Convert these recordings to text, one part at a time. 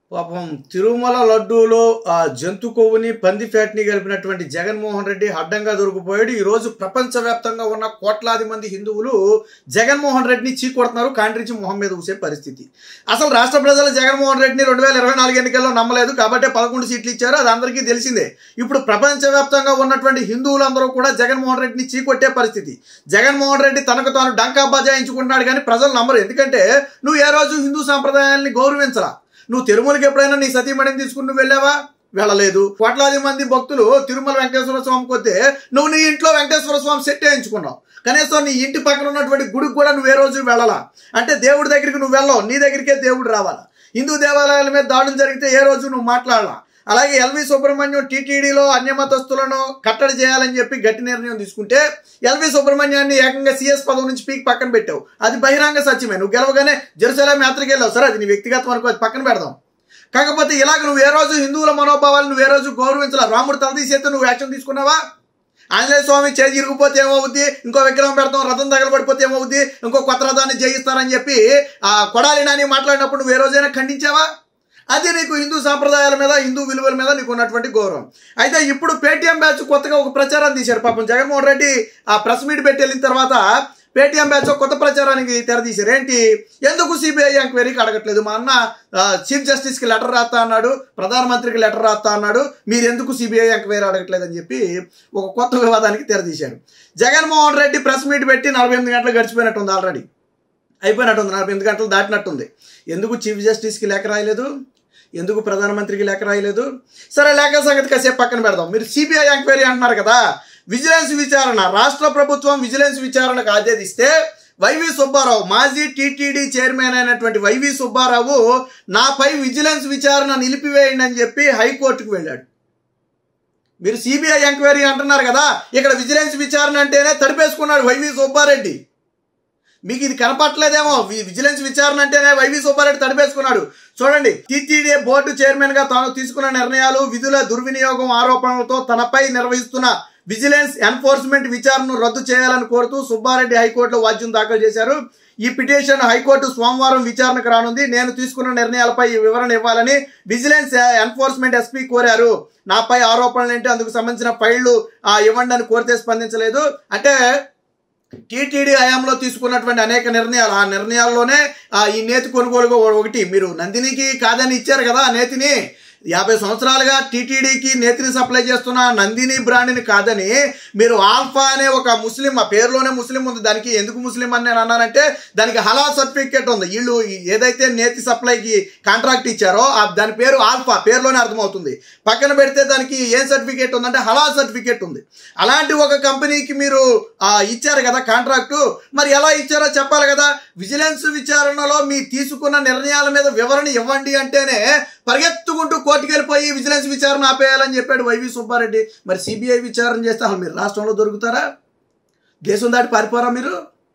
పాపం తిరుమల లడ్డూలో ఆ జంతు కొవ్వుని పంది ఫ్యాట్ని కలిపినటువంటి జగన్మోహన్ రెడ్డి అడ్డంగా దొరికిపోయాడు ఈ రోజు ప్రపంచవ్యాప్తంగా ఉన్న కోట్లాది మంది హిందువులు జగన్మోహన్ రెడ్డిని చీకొడుతున్నారు కాండ్రించి మొహం మీద ఊసే పరిస్థితి అసలు రాష్ట్ర ప్రజలు జగన్మోహన్ రెడ్డిని రెండు వేల ఇరవై నాలుగు ఎన్నికల్లో నమ్మలేదు కాబట్టి పదకొండు సీట్లు ఇచ్చారు అది అందరికీ తెలిసిందే ఇప్పుడు ప్రపంచవ్యాప్తంగా ఉన్నటువంటి హిందువులందరూ కూడా జగన్మోహన్ రెడ్డిని చీకొట్టే పరిస్థితి జగన్మోహన్ రెడ్డి తనకు తాను డంకా బజాయించుకుంటున్నాడు కానీ ప్రజలు నమ్మరు ఎందుకంటే నువ్వు ఏ రోజు హిందూ సాంప్రదాయాల్ని గౌరవించరా నువ్వు తిరుమలకి ఎప్పుడైనా నీ సతీమణిని తీసుకుని నువ్వు వెళ్ళావా వెళ్ళలేదు కోట్లాది మంది భక్తులు తిరుమల వెంకటేశ్వర స్వామికి వస్తే నువ్వు నీ ఇంట్లో వెంకటేశ్వర స్వామి సెట్ వేయించుకున్నావు కనీసం నీ ఇంటి పక్కన ఉన్నటువంటి గుడికి కూడా నువ్వు ఏ రోజు వెళ్ళాలా అంటే దేవుడి దగ్గరికి నువ్వు వెళ్ళవు నీ దగ్గరికే దేవుడు రావాలా హిందూ దేవాలయాల మీద దాడులు జరిగితే ఏ రోజు నువ్వు మాట్లాడాలా అలాగే ఎల్వి సుబ్రహ్మణ్యం టీటీడీలో అన్యమతస్తులను కట్టడి చేయాలని చెప్పి గట్టి నిర్ణయం తీసుకుంటే ఎల్వి సుబ్రహ్మణ్యాన్ని ఏకంగా సీఎస్ పదవి నుంచి పీక్ పక్కన పెట్టావు అది బహిరంగ సత్యమే నువ్వు గెలవగానే జెరూసలేం యాత్రకి వెళ్ళావు సరే అది నీ వ్యక్తిగతం అనుకో అది పక్కన పెడదాం కాకపోతే ఇలాగ నువ్వు ఏ రోజు హిందువుల మనోభావాలు నువ్వు ఏ రోజు గౌరవించాల రాముడు తలదీసేస్తే నువ్వు యాక్షన్ తీసుకున్నావా ఆంజనేయ స్వామి చేయి ఇరిగిపోతే ఏమవుద్ది ఇంకో విగ్రహం పెడతాం రథం తగలబడిపోతే ఏమవుద్ది ఇంకో కొత్త రథాన్ని జయిస్తారని చెప్పి ఆ కొడాలి నాని మాట్లాడినప్పుడు నువ్వు ఏ రోజైనా ఖండించావా అది నీకు హిందూ సాంప్రదాయాల మీద హిందూ విలువల మీద నీకు ఉన్నటువంటి గౌరవం అయితే ఇప్పుడు పేటీఎం బ్యాచ్ కొత్తగా ఒక ప్రచారాన్ని తీశారు పాపం జగన్మోహన్ రెడ్డి ఆ ప్రెస్ మీట్ పెట్టి వెళ్ళిన తర్వాత పేటీఎం బ్యాచ్ కొత్త ప్రచారానికి తెరదీశారు ఏంటి ఎందుకు సిబిఐ ఎంక్వైరీకి అడగట్లేదు మా అన్న ఆ, చీఫ్ జస్టిస్కి లెటర్ రాస్తా అన్నాడు ప్రధానమంత్రికి లెటర్ రాస్తా అన్నాడు మీరు ఎందుకు సిబిఐ ఎంక్వైరీ అడగట్లేదు అని చెప్పి ఒక కొత్త వివాదానికి తెరదీశారు జగన్మోహన్ రెడ్డి ప్రెస్ మీట్ పెట్టి నలభై ఎనిమిది గంటలు గడిచిపోయినట్టుంది ఆల్రెడీ అయిపోయినట్టుంది నలభై ఎనిమిది గంటలు దాటినట్టుంది ఎందుకు చీఫ్ జస్టిస్కి లేఖ రాయలేదు ఎందుకు ప్రధానమంత్రికి లేఖ రాయలేదు సరే లేఖ సంగతి కాసేపు పక్కన పెడదాం మీరు సిబిఐ ఎంక్వైరీ అంటున్నారు కదా విజిలెన్స్ విచారణ రాష్ట్ర ప్రభుత్వం విజిలెన్స్ విచారణకు ఆదేశిస్తే వైవి సుబ్బారావు మాజీ టీటీడీ చైర్మన్ అయినటువంటి వైవి సుబ్బారావు నాపై విజిలెన్స్ విచారణ నిలిపివేయండి అని చెప్పి హైకోర్టుకు వెళ్ళాడు మీరు సిబిఐ ఎంక్వైరీ అంటున్నారు కదా ఇక్కడ విజిలెన్స్ విచారణ అంటేనే తడిపేసుకున్నాడు వైవి సుబ్బారెడ్డి మీకు ఇది కనపట్లేదేమో వి- విజిలెన్స్ విచారణ అంటేనే వైవి సుబ్బారెడ్డి తడిపేసుకున్నాడు చూడండి టీటీడీ బోర్డు చైర్మన్ గా తాను తీసుకున్న నిర్ణయాలు విధుల దుర్వినియోగం ఆరోపణలతో తనపై నిర్వహిస్తున్న విజిలెన్స్ ఎన్ఫోర్స్మెంట్ విచారణను రద్దు చేయాలని కోరుతూ సుబ్బారెడ్డి హైకోర్టులో వాద్యం దాఖలు చేశారు ఈ పిటిషన్ హైకోర్టు సోమవారం విచారణకు రానుంది నేను తీసుకున్న నిర్ణయాలపై ఈ వివరణ ఇవ్వాలని విజిలెన్స్ ఎన్ఫోర్స్మెంట్ ఎస్పీ కోరారు నాపై ఆరోపణలు ఏంటి అందుకు సంబంధించిన ఫైళ్లు ఆ, ఇవ్వండి అని కోరితే స్పందించలేదు అంటే టీటీడీ హయాంలో తీసుకున్నటువంటి అనేక నిర్ణయాలు ఆ నిర్ణయాల్లోనే ఆ, ఈ నేతి కొనుగోలు ఒకటి మీరు నందినికి కాదని ఇచ్చారు కదా ఆ నేతిని యాభై సంవత్సరాలుగా టీటీడీకి నేతిని సప్లై చేస్తున్న నందిని బ్రాండ్ని కాదని మీరు ఆల్ఫా అనే ఒక ముస్లిం ఆ పేరులోనే ముస్లిం ఉంది దానికి ఎందుకు ముస్లిం అని నేను అన్నానంటే దానికి హలా సర్టిఫికేట్ ఉంది వీళ్ళు ఏదైతే నేతి సప్లైకి కాంట్రాక్ట్ ఇచ్చారో ఆ దాని పేరు ఆల్ఫా పేరులోనే అర్థమవుతుంది పక్కన పెడితే దానికి ఏం సర్టిఫికేట్ ఉందంటే హలా సర్టిఫికేట్ ఉంది అలాంటి ఒక కంపెనీకి మీరు ఆ, ఇచ్చారు కదా కాంట్రాక్టు మరి ఎలా ఇచ్చారో చెప్పాలి కదా విజిలెన్స్ విచారణలో మీ తీసుకున్న నిర్ణయాల మీద వివరణ ఇవ్వండి అంటేనే పరిగెత్తుకుంటూ కోర్టుకు వెళ్ళిపోయి విజిలెన్స్ విచారణ ఆపేయాలని చెప్పాడు వైవి సుబ్బారెడ్డి మరి సిబిఐ విచారణ చేస్తే అసలు మీరు రాష్ట్రంలో దొరుకుతారా దేశం దాటి పారిపోరా మీరు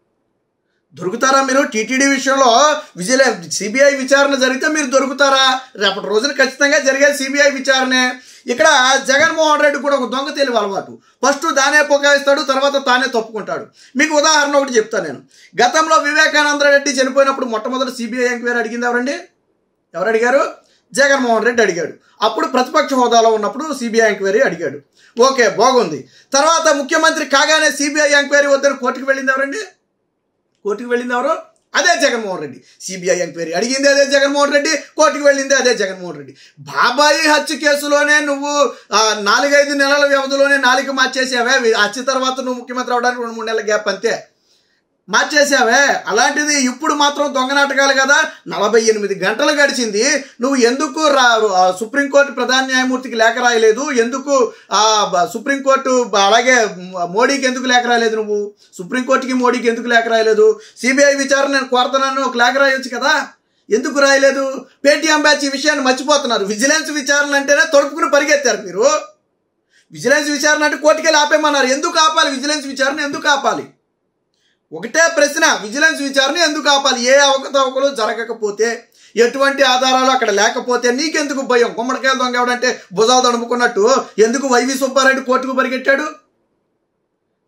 దొరుకుతారా మీరు టీటీడీ విషయంలో విజిలె సిబిఐ విచారణ జరిగితే మీరు దొరుకుతారా రేపటి రోజున ఖచ్చితంగా జరిగేది సిబిఐ విచారణే ఇక్కడ జగన్మోహన్ రెడ్డి కూడా ఒక దొంగ తెలివి అలవాటు ఫస్ట్ దానే పొగాయిస్తాడు తర్వాత తానే తప్పుకుంటాడు మీకు ఉదాహరణ ఒకటి చెప్తాను నేను గతంలో వివేకానంద రెడ్డి చనిపోయినప్పుడు మొట్టమొదటి సిబిఐ ఎంక్వైరీ అడిగింది ఎవరండి ఎవరు అడిగారు జగన్మోహన్ రెడ్డి అడిగాడు అప్పుడు ప్రతిపక్ష హోదాలో ఉన్నప్పుడు సిబిఐ ఎంక్వైరీ అడిగాడు ఓకే బాగుంది తర్వాత ముఖ్యమంత్రి కాగానే సిబిఐ ఎంక్వైరీ వద్దని కోర్టుకు వెళ్ళింది ఎవరండి కోర్టుకు వెళ్ళింది ఎవరు అదే జగన్మోహన్ రెడ్డి సిబిఐ ఎంక్వైరీ అడిగింది అదే జగన్మోహన్ రెడ్డి కోర్టుకు వెళ్ళింది అదే జగన్మోహన్ రెడ్డి బాబాయి హత్య కేసులోనే నువ్వు ఆ, నాలుగైదు నెలల వ్యవధిలోనే నాలుగు మార్చేసావే హత్య తర్వాత నువ్వు ముఖ్యమంత్రి అవడానికి రెండు మూడు నెలల గ్యాప్ అంతే మార్చేసావే అలాంటిది ఇప్పుడు మాత్రం దొంగ నాటకాలు కదా నలభై ఎనిమిది గంటలు గడిచింది నువ్వు ఎందుకు రా ఆ, సుప్రీంకోర్టు ప్రధాన న్యాయమూర్తికి లేఖ రాయలేదు ఎందుకు ఆ, బ- సుప్రీంకోర్టు బ- అలాగే మ- మోడీకి ఎందుకు లేఖ రాయలేదు నువ్వు సుప్రీంకోర్టుకి మోడీకి ఎందుకు లేఖ రాయలేదు సిబిఐ విచారణ నేను కోరుతున్నాను ఒక లేఖ రాయొచ్చు కదా ఎందుకు రాయలేదు పేటీఎం బ్యాచ్ ఈ విషయాన్ని మర్చిపోతున్నారు విజిలెన్స్ విచారణ అంటేనే తొడుపుకుని పరిగెత్తారు మీరు విజిలెన్స్ విచారణ అంటే కోర్టుకెళ్ళి ఆపేమన్నారు ఎందుకు ఆపాలి విజిలెన్స్ విచారణ ఎందుకు ఆపాలి ఒకటే ప్రశ్న విజిలెన్స్ విచారణ ఎందుకు ఆపాలి ఏ అవకతవకలు జరగకపోతే ఎటువంటి ఆధారాలు అక్కడ లేకపోతే నీకెందుకు భయం గుమ్మడికాయలు దొంగ ఎవడంటే భుజాలు తడుముకున్నట్టు ఎందుకు వైవి సుబ్బారెడ్డి కోర్టుకు పరిగెట్టాడు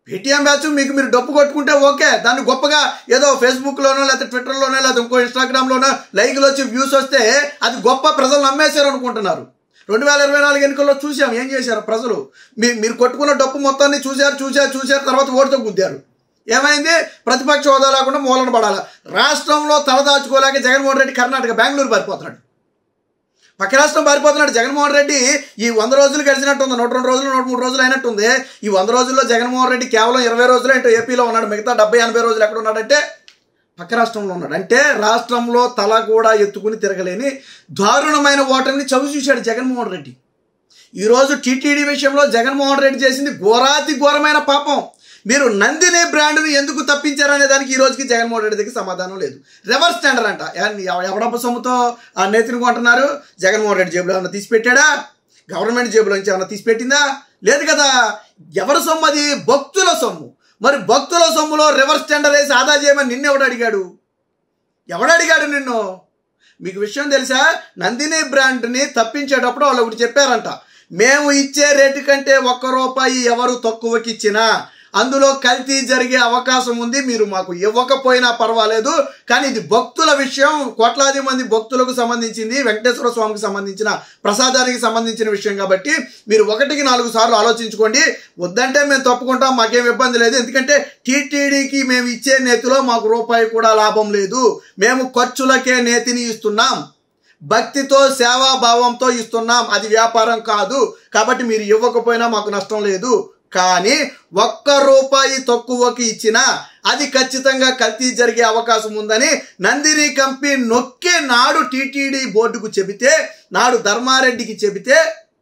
పేటీఎం బ్యాచ్ మీకు మీరు డప్పు కొట్టుకుంటే ఓకే దాన్ని గొప్పగా ఏదో ఫేస్బుక్లోనో లేకపోతే ట్విట్టర్లోనో లేకపోతే ఇంకో ఇన్స్టాగ్రామ్లోనో లైక్లు వచ్చి వ్యూస్ వస్తే అది గొప్ప ప్రజలు నమ్మేశారు అనుకుంటున్నారు రెండు వేల ఇరవై నాలుగు ఎన్నికల్లో చూసాం ఏం చేశారు ప్రజలు మీ మీరు కొట్టుకున్న డప్పు మొత్తాన్ని చూశారు చూశారు చూశారు తర్వాత ఓటుతో గుద్దారు ఏమైంది ప్రతిపక్ష హోదా లేకుండా మూలన పడాలి రాష్ట్రంలో తలదాచుకోలేక జగన్మోహన్ రెడ్డి కర్ణాటక బెంగళూరు పారిపోతున్నాడు పక్క రాష్ట్రం పారిపోతున్నాడు జగన్మోహన్ రెడ్డి ఈ వంద రోజులు గడిచినట్టుంది నూట రెండు రోజులు నూట మూడు రోజులు అయినట్టుంది ఈ వంద రోజుల్లో జగన్మోహన్ రెడ్డి కేవలం ఇరవై రోజులు ఏంటో ఏపీలో ఉన్నాడు మిగతా డెబ్బై ఎనభై రోజులు ఎక్కడ ఉన్నాడంటే పక్క రాష్ట్రంలో ఉన్నాడు అంటే రాష్ట్రంలో తల కూడా ఎత్తుకుని తిరగలేని దారుణమైన ఓటమిని చవి చూశాడు జగన్మోహన్ రెడ్డి ఈరోజు టీటీడీ విషయంలో జగన్మోహన్ రెడ్డి చేసింది ఘోరాతి ఘోరమైన పాపం మీరు నందిని బ్రాండ్ను ఎందుకు తప్పించారనే దానికి ఈ రోజుకి జగన్మోహన్ రెడ్డి దగ్గర సమాధానం లేదు రివర్స్ టెండర్ అంట ఎవ- ఎవడప్ప సొమ్ముతో ఆ నేతిని కొంటున్నారు జగన్మోహన్ రెడ్డి జేబులో ఏమన్నా తీసి పెట్టాడా గవర్నమెంట్ జేబులో నుంచి ఏమన్నా తీసి పెట్టిందా లేదు కదా ఎవరి సొమ్ము అది భక్తుల సొమ్ము మరి భక్తుల సొమ్ములో రివర్స్ టెండర్ వేసి ఆదా చేయమని నిన్నెవడు అడిగాడు ఎవడు అడిగాడు నిన్ను మీకు విషయం తెలుసా నందిని బ్రాండ్ని తప్పించేటప్పుడు వాళ్ళు ఒకటి చెప్పారంట మేము ఇచ్చే రేటు కంటే ఒక్క రూపాయి ఎవరు తక్కువకి ఇచ్చినా అందులో కల్తీ జరిగే అవకాశం ఉంది మీరు మాకు ఇవ్వకపోయినా పర్వాలేదు కానీ ఇది భక్తుల విషయం కోట్లాది మంది భక్తులకు సంబంధించింది వెంకటేశ్వర స్వామికి సంబంధించిన ప్రసాదానికి సంబంధించిన విషయం కాబట్టి మీరు ఒకటికి నాలుగు సార్లు ఆలోచించుకోండి వద్దంటే మేము తప్పుకుంటాం మాకేం ఇబ్బంది లేదు ఎందుకంటే టీటీడీకి మేము ఇచ్చే నేతిలో మాకు రూపాయి కూడా లాభం లేదు మేము ఖర్చులకే నేతిని ఇస్తున్నాం భక్తితో సేవాభావంతో ఇస్తున్నాం అది వ్యాపారం కాదు కాబట్టి మీరు ఇవ్వకపోయినా మాకు నష్టం లేదు కానీ ఒక్క రూపాయి తక్కువకి ఇచ్చినా అది ఖచ్చితంగా కల్తీ జరిగే అవకాశం ఉందని నందిని కంపెనీ నొక్కే నాడు టీటీడీ బోర్డుకు చెబితే నాడు ధర్మారెడ్డికి చెబితే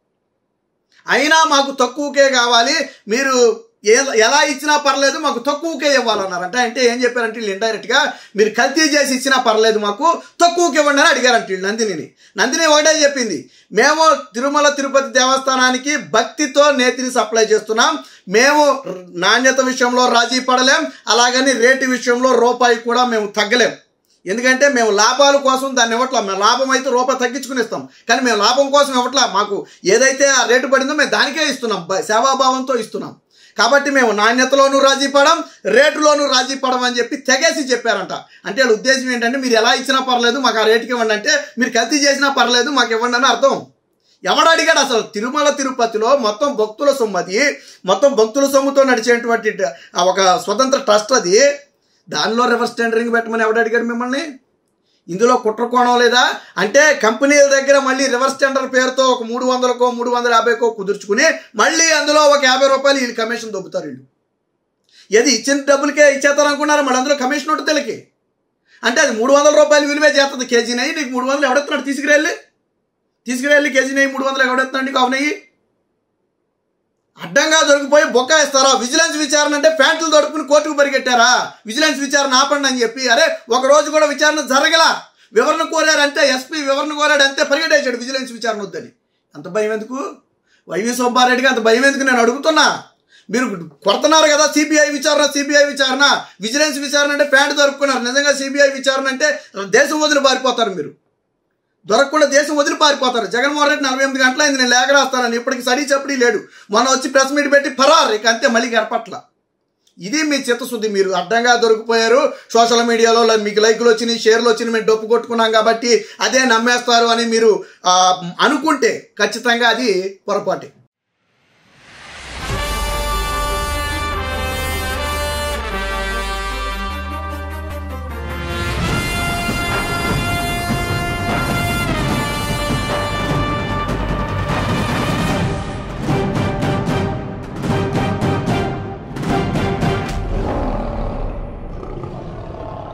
అయినా మాకు తక్కువకే కావాలి మీరు ఏ ఎలా ఇచ్చినా పర్లేదు మాకు తక్కువకే ఇవ్వాలన్నారంట అంటే ఏం చెప్పారంటే వీళ్ళు ఇండైరెక్ట్గా మీరు కల్తీ చేసి ఇచ్చినా పర్లేదు మాకు తక్కువకి ఇవ్వండి అని అడిగారంట వీళ్ళు నందినిని నందిని ఒకటే చెప్పింది మేము తిరుమల తిరుపతి దేవస్థానానికి భక్తితో నేతిని సప్లై చేస్తున్నాం మేము నాణ్యత విషయంలో రాజీ పడలేం అలాగని రేటు విషయంలో రూపాయి కూడా మేము తగ్గలేం ఎందుకంటే మేము లాభాల కోసం దాన్ని ఇవ్వట్లా మేము లాభం అయితే రూపాయి తగ్గించుకుని ఇస్తాం కానీ మేము లాభం కోసం ఇవ్వట్లా మాకు ఏదైతే ఆ రేటు పడిందో మేము దానికే ఇస్తున్నాం బ- సేవాభావంతో ఇస్తున్నాం కాబట్టి మేము నాణ్యతలోనూ రాజీ పడం రేటులోనూ రాజీ పడం అని చెప్పి తెగేసి చెప్పారంట అంటే వాళ్ళ ఉద్దేశం ఏంటంటే మీరు ఎలా ఇచ్చినా పర్లేదు మాకు ఆ రేటుకి ఇవ్వండి అంటే మీరు కల్తీ చేసినా పర్లేదు మాకు ఇవ్వండి అని అర్థం ఎవడు అడిగాడు అసలు తిరుమల తిరుపతిలో మొత్తం భక్తుల సొమ్ము అది మొత్తం భక్తుల సొమ్ముతో నడిచేటువంటి ట- ఆ ఒక స్వతంత్ర ట్రస్ట్ అది దానిలో రివర్స్ టెండరింగ్ పెట్టమని ఎవడు అడిగాడు మిమ్మల్ని ఇందులో కుట్ర కోణం లేదా అంటే కంపెనీల దగ్గర మళ్ళీ రివర్స్ టెండర్ పేరుతో ఒక మూడు వందలకో మూడు వందల యాభైకో కుదుర్చుకుని మళ్ళీ అందులో ఒక యాభై రూపాయలు వీళ్ళు కమిషన్ దొబ్బుతారు వీళ్ళు ఏది ఇచ్చిన డబ్బులకే ఇచ్చేస్తారు అనుకున్నారు మళ్ళీ అందులో కమిషన్ ఉంటుంది తెలికి అంటే అది మూడు వందల రూపాయలు విలువే చేస్తుంది కేజీ నెయ్యి నీకు మూడు వందలు ఎవడెత్తున్నాడు తీసుకురెళ్ళి తీసుకురెళ్ళి కేజీ నెయ్యి మూడు వందలు ఎవడెత్తున్నాడు నీకు అవునయ్యి అడ్డంగా దొరికిపోయి బొక్క ఇస్తారా విజిలెన్స్ విచారణ అంటే ప్యాంట్లు దొరుకుని కోర్టుకు పరిగెట్టారా విజిలెన్స్ విచారణ ఆపండి అని చెప్పి అరే ఒక రోజు కూడా విచారణ జరగలా వివరణ కోరారంటే ఎస్పీ వివరణ కోరాడు అంతే పరిగెట్టేశాడు విజిలెన్స్ విచారణ వద్దని అంత భయం ఎందుకు వైవి సుబ్బారెడ్డికి అంత భయం ఎందుకు నేను అడుగుతున్నా మీరు కొడుతున్నారు కదా సిబిఐ విచారణ సిబిఐ విచారణ విజిలెన్స్ విచారణ అంటే ప్యాంట్ దొరుకున్నారు నిజంగా సిబిఐ విచారణ అంటే దేశం వదిలి పారిపోతారు మీరు దొరకకుండా దేశం వదిలి పారిపోతారు జగన్మోహన్ రెడ్డి నలభై ఎనిమిది గంటలైంది నేను లేఖ రాస్తానని ఇప్పటికి సడీ చప్పడి లేడు మొన్న వచ్చి ప్రెస్ మీట్ పెట్టి పరారు ఇక అంతే మళ్ళీ గడపట్ల ఇది మీ చిత్తశుద్ధి మీరు అడ్డంగా దొరికిపోయారు సోషల్ మీడియాలో లై- మీకు లైకులు వచ్చినాయి షేర్లు వచ్చినాయి మేము డొప్పు కొట్టుకున్నాం కాబట్టి అదే నమ్మేస్తారు అని మీరు ఆ, అనుకుంటే ఖచ్చితంగా అది పొరపాటే